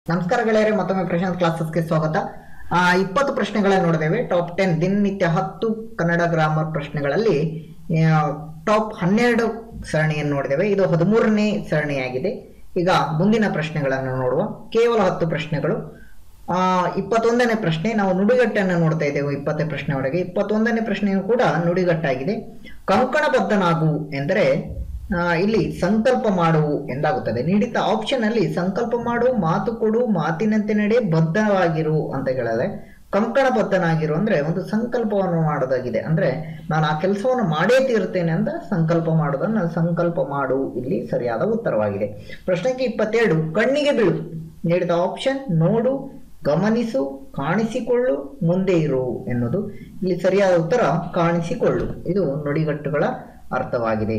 ನಮಸ್ಕಾರ ಗೆಳೆಯರೆ ಮತ್ತೊಮ್ಮೆ ಪ್ರಶಾಂತ್ ಕ್ಲಾಸಸ್ಗೆ ಸ್ವಾಗತ ಆ, ಇಪ್ಪತ್ತು ಪ್ರಶ್ನೆಗಳನ್ನ ನೋಡಿದ್ದೇವೆ ಟಾಪ್ ಟೆನ್ ದಿನನಿತ್ಯ ಹತ್ತು ಕನ್ನಡ ಗ್ರಾಮರ್ ಪ್ರಶ್ನೆಗಳಲ್ಲಿ ಟಾಪ್ ಹನ್ನೆರಡು ಸರಣಿಯನ್ನು ನೋಡಿದ್ದೇವೆ ಇದು ಹದಿಮೂರನೇ ಸರಣಿಯಾಗಿದೆ ಈಗ ಮುಂದಿನ ಪ್ರಶ್ನೆಗಳನ್ನು ನೋಡುವ ಕೇವಲ ಹತ್ತು ಪ್ರಶ್ನೆಗಳು ಆ ಇಪ್ಪತ್ತೊಂದನೇ ಪ್ರಶ್ನೆ ನಾವು ನುಡಿಗಟ್ಟನ್ನು ನೋಡ್ತಾ ಇದ್ದೇವೆ ಇಪ್ಪತ್ತನೇ ಪ್ರಶ್ನೆ ಒಳಗೆ ಇಪ್ಪತ್ತೊಂದನೇ ಪ್ರಶ್ನೆಯು ಕೂಡ ನುಡಿಗಟ್ಟಾಗಿದೆ ಕಂಕಣಬದ್ಧನಾಗು ಎಂದರೆ ಆ, ಇಲ್ಲಿ ಸಂಕಲ್ಪ ಮಾಡು ಎಂದಾಗುತ್ತದೆ ನೀಡಿದ ಆಪ್ಷನ್ ಅಲ್ಲಿ ಸಂಕಲ್ಪ ಮಾಡು ಮಾತು ಕೊಡು ಮಾತಿನಂತೆ ನಡೆ ಬದ್ಧವಾಗಿರು ಅಂತ ಹೇಳಿದ್ರೆ ಕಂಕಣಬದ್ಧನಾಗಿರು ಅಂದ್ರೆ ಒಂದು ಸಂಕಲ್ಪವನ್ನು ಮಾಡೋದಾಗಿದೆ ಅಂದ್ರೆ ನಾನು ಆ ಕೆಲಸವನ್ನು ಮಾಡೇ ತೀರುತ್ತೇನೆ ಅಂತ ಸಂಕಲ್ಪ ಮಾಡೋದನ್ನ ಸಂಕಲ್ಪ ಮಾಡು ಇಲ್ಲಿ ಸರಿಯಾದ ಉತ್ತರವಾಗಿದೆ ಪ್ರಶ್ನೆಗೆ ಇಪ್ಪತ್ತೆರಡು ಕಣ್ಣಿಗೆ ಬೀಳು ನೀಡಿದ ಆಪ್ಷನ್ ನೋಡು ಗಮನಿಸು ಕಾಣಿಸಿಕೊಳ್ಳು ಮುಂದೆ ಇರು ಎನ್ನುವುದು ಇಲ್ಲಿ ಸರಿಯಾದ ಉತ್ತರ ಕಾಣಿಸಿಕೊಳ್ಳು ಇದು ನುಡಿಗಟ್ಟುಗಳ ಅರ್ಥವಾಗಿದೆ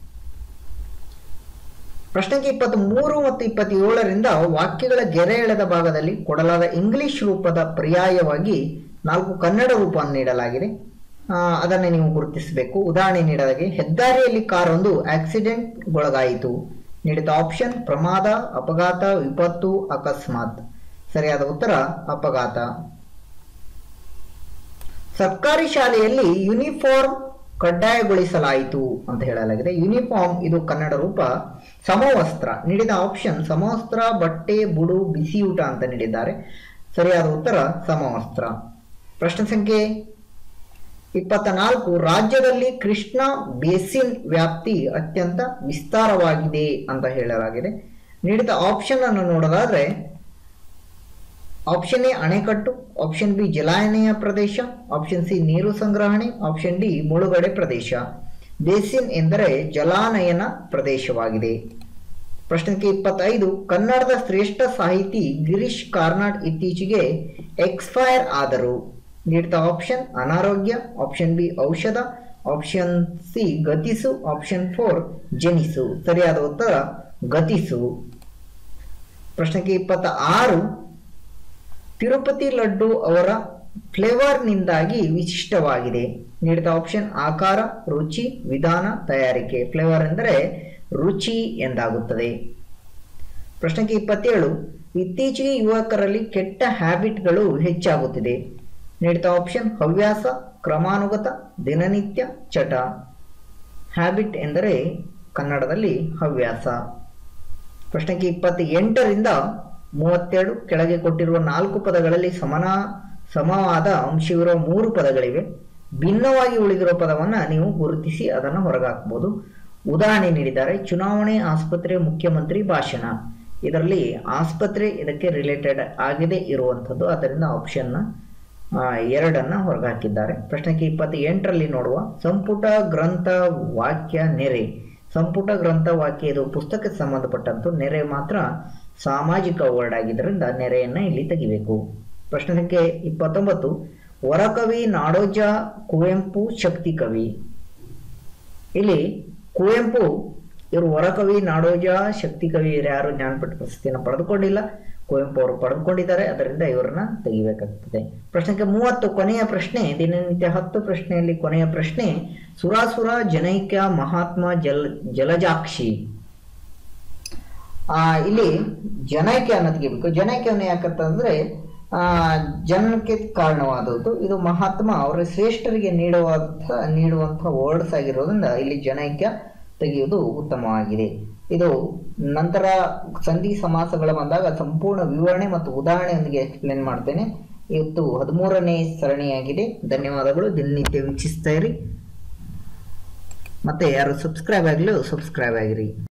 ಪ್ರಶ್ನೆಗೆ ಇಪ್ಪತ್ತ್ ಮೂರು ಮತ್ತು ಇಪ್ಪತ್ತೇಳರಿಂದ ವಾಕ್ಯಗಳ ಗೆರೆ ಎಳೆದ ಭಾಗದಲ್ಲಿ ಕೊಡಲಾದ ಇಂಗ್ಲಿಷ್ ರೂಪದ ಪರ್ಯಾಯವಾಗಿ ನಾಲ್ಕು ಕನ್ನಡ ರೂಪವನ್ನು ನೀಡಲಾಗಿದೆ ಆ, ಅದನ್ನು ನೀವು ಗುರುತಿಸಬೇಕು ಉದಾಹರಣೆ ನೀಡಲಾಗಿ ಹೆದ್ದಾರಿಯಲ್ಲಿ ಕಾರೊಂದು ಆಕ್ಸಿಡೆಂಟ್ಗೊಳಗಾಯಿತು ನೀಡಿದ ಆಪ್ಷನ್ ಪ್ರಮಾದ ಅಪಘಾತ ವಿಪತ್ತು ಅಕಸ್ಮಾತ್ ಸರಿಯಾದ ಉತ್ತರ ಅಪಘಾತ ಸರ್ಕಾರಿ ಶಾಲೆಯಲ್ಲಿ ಯೂನಿಫಾರ್ಮ್ ಕಡ್ಡಾಯಗೊಳಿಸಲಾಯಿತು ಅಂತ ಹೇಳಲಾಗಿದೆ ಯೂನಿಫಾರ್ಮ್ ಇದು ಕನ್ನಡ ರೂಪ ಸಮವಸ್ತ್ರ ನೀಡಿದ ಆಪ್ಷನ್ ಸಮವಸ್ತ್ರ ಬಟ್ಟೆ ಬುಡು ಬಿಸಿಯೂಟ ಅಂತ ನೀಡಿದ್ದಾರೆ ಸರಿಯಾದ ಉತ್ತರ ಸಮವಸ್ತ್ರ ಪ್ರಶ್ನೆ ಸಂಖ್ಯೆ ಇಪ್ಪತ್ತ ನಾಲ್ಕು ರಾಜ್ಯದಲ್ಲಿ ಕೃಷ್ಣ ಬೇಸಿನ್ ವ್ಯಾಪ್ತಿ ಅತ್ಯಂತ ವಿಸ್ತಾರವಾಗಿದೆ ಅಂತ ಹೇಳಲಾಗಿದೆ ನೀಡಿದ ಆಪ್ಷನ್ ಅನ್ನು ನೋಡೋದಾದ್ರೆ ಆಪ್ಷನ್ ಎ ಅಣೆಕಟ್ಟು ಆಪ್ಷನ್ ಬಿ ಜಲಾನಯ ಪ್ರದೇಶ ಆಪ್ಷನ್ ಸಿ ನೀರು ಸಂಗ್ರಹಣೆ ಆಪ್ಷನ್ ಡಿ ಮುಳುಗಡೆ ಪ್ರದೇಶ ಬೇಸಿನ್ ಎಂದರೆ ಜಲಾನಯನ ಪ್ರದೇಶವಾಗಿದೆ ಪ್ರಶ್ನೆ ಸಂಖ್ಯೆ ಇಪ್ಪತ್ತೈದು ಕನ್ನಡದ ಶ್ರೇಷ್ಠ ಸಾಹಿತಿ ಗಿರೀಶ್ ಕಾರ್ನಾಡ್ ಇತ್ತೀಚೆಗೆ ಎಕ್ಸ್ಪೈರ್ ಆದರು ನೀಡಿದ ಆಪ್ಷನ್ ಅನಾರೋಗ್ಯ ಆಪ್ಷನ್ ಬಿ ಔಷಧ ಆಪ್ಷನ್ ಸಿ ಗತಿಸು ಆಪ್ಷನ್ ಫೋರ್ ಜನಿಸು ಸರಿಯಾದ ಉತ್ತರ ಗತಿಸು ಪ್ರಶ್ನೆಗೆ ಇಪ್ಪತ್ತ ಆರು ತಿರುಪತಿ ಲಡ್ಡು ಅವರ ಫ್ಲೇವರ್ನಿಂದಾಗಿ ವಿಶಿಷ್ಟವಾಗಿದೆ ನೀಡಿದ ಆಪ್ಷನ್ ಆಕಾರ ರುಚಿ ವಿಧಾನ ತಯಾರಿಕೆ ಫ್ಲೇವರ್ ಎಂದರೆ ರುಚಿ ಎಂದಾಗುತ್ತದೆ ಪ್ರಶ್ನೆಗೆ ಇಪ್ಪತ್ತೇಳು ಇತ್ತೀಚೆಗೆ ಯುವಕರಲ್ಲಿ ಕೆಟ್ಟ ಹ್ಯಾಬಿಟ್ಗಳು ಹೆಚ್ಚಾಗುತ್ತಿದೆ ನೀಡಿದ ಆಪ್ಷನ್ ಹವ್ಯಾಸ ಕ್ರಮಾನುಗತ ದಿನನಿತ್ಯ ಚಟ ಹ್ಯಾಬಿಟ್ ಎಂದರೆ ಕನ್ನಡದಲ್ಲಿ ಹವ್ಯಾಸ ಪ್ರಶ್ನೆಗೆ ಇಪ್ಪತ್ತ ಎಂಟರಿಂದ ಮೂವತ್ತೆರಡು ಕೆಳಗೆ ಕೊಟ್ಟಿರುವ ನಾಲ್ಕು ಪದಗಳಲ್ಲಿ ಸಮನ ಸಮವಾದ ಅಂಶವಿರುವ ಮೂರು ಪದಗಳಿವೆ ಭಿನ್ನವಾಗಿ ಉಳಿದಿರುವ ಪದವನ್ನು ನೀವು ಗುರುತಿಸಿ ಅದನ್ನು ಹೊರಗಾಕಬಹುದು ಉದಾಹರಣೆ ನೀಡಿದ್ದಾರೆ ಚುನಾವಣೆ ಆಸ್ಪತ್ರೆ ಮುಖ್ಯಮಂತ್ರಿ ಭಾಷಣ ಇದರಲ್ಲಿ ಆಸ್ಪತ್ರೆ ಇದಕ್ಕೆ ರಿಲೇಟೆಡ್ ಆಗದೆ ಇರುವಂಥದ್ದು ಅದರಿಂದ ಆಪ್ಷನ್ನ ಆ, ಎರಡನ್ನ ಹೊರಗಾಕಿದ್ದಾರೆ ಪ್ರಶ್ನೆಗೆ ಇಪ್ಪತ್ತ ಎಂಟರಲ್ಲಿ ನೋಡುವ ಸಂಪುಟ ಗ್ರಂಥ ವಾಕ್ಯ ನೆರೆ ಸಂಪುಟ ಗ್ರಂಥ ವಾಕ್ಯ ಇದು ಪುಸ್ತಕಕ್ಕೆ ಸಂಬಂಧಪಟ್ಟಂತು ನೆರೆ ಮಾತ್ರ ಸಾಮಾಜಿಕ ವರ್ಡ್ ಆಗಿದ್ದರಿಂದ ನೆರೆಯನ್ನ ಇಲ್ಲಿ ತೆಗಿಬೇಕು ಪ್ರಶ್ನೆ ಸಂಖ್ಯೆ ಇಪ್ಪತ್ತೊಂಬತ್ತು ವರಕವಿ ನಾಡೋಜ ಕುವೆಂಪು ಶಕ್ತಿ ಕವಿ ಇಲ್ಲಿ ಕುವೆಂಪು ಇವರು ವರಕವಿ ನಾಡೋಜ ಶಕ್ತಿ ಕವಿ ಇವರು ಯಾರು ಜ್ಞಾನಪೀಠ ಪ್ರಶಸ್ತಿಯನ್ನು ಪಡೆದುಕೊಂಡಿಲ್ಲ ಕುವೆಂಪು ಅವರು ಪಡೆದುಕೊಂಡಿದ್ದಾರೆ ಅದರಿಂದ ಇವರನ್ನ ತೆಗಿಬೇಕಾಗ್ತದೆ ಪ್ರಶ್ನೆಗೆ ಮೂವತ್ತು ಕೊನೆಯ ಪ್ರಶ್ನೆ ದಿನನಿತ್ಯ ಹತ್ತು ಪ್ರಶ್ನೆಯಲ್ಲಿ ಕೊನೆಯ ಪ್ರಶ್ನೆ ಸುರಾಸುರ ಜನೈಕ್ಯ ಮಹಾತ್ಮ ಜಲ್ ಜಲಜಾಕ್ಷಿ ಆ ಇಲ್ಲಿ ಜನೈಕ್ಯ ಅನ್ನೋದು ತೆಗಿಬೇಕು ಜನೈಕ್ಯವನ್ನು ಯಾಕಂತಂದ್ರೆ ಆ ಜನನಕ್ಕೆ ಕಾರಣವಾದದ್ದು ಇದು ಮಹಾತ್ಮ ಅವರ ಶ್ರೇಷ್ಠರಿಗೆ ನೀಡುವಂಥ ನೀಡುವಂತಹ ವರ್ಡ್ಸ್ ಆಗಿರೋದ್ರಿಂದ ಇಲ್ಲಿ ಜನೈಕ್ಯ ತೆಗೆಯುವುದು ಉತ್ತಮವಾಗಿದೆ ಇದು ನಂತರ ಸಂಧಿ ಸಮಾಸಗಳ ಬಂದಾಗ ಸಂಪೂರ್ಣ ವಿವರಣೆ ಮತ್ತು ಉದಾಹರಣೆಯೊಂದಿಗೆ ಎಕ್ಸ್ಪ್ಲೇನ್ ಮಾಡ್ತೇನೆ ಇವತ್ತು ಹದಿಮೂರನೇ ಸರಣಿಯಾಗಿದೆ ಧನ್ಯವಾದಗಳು ದಿನನಿತ್ಯ ವೀಕ್ಷಿಸ್ತಾ ಇರಿ ಮತ್ತೆ ಯಾರು ಸಬ್ಸ್ಕ್ರೈಬ್ ಆಗಲು ಸಬ್ಸ್ಕ್ರೈಬ್ ಆಗಿರಿ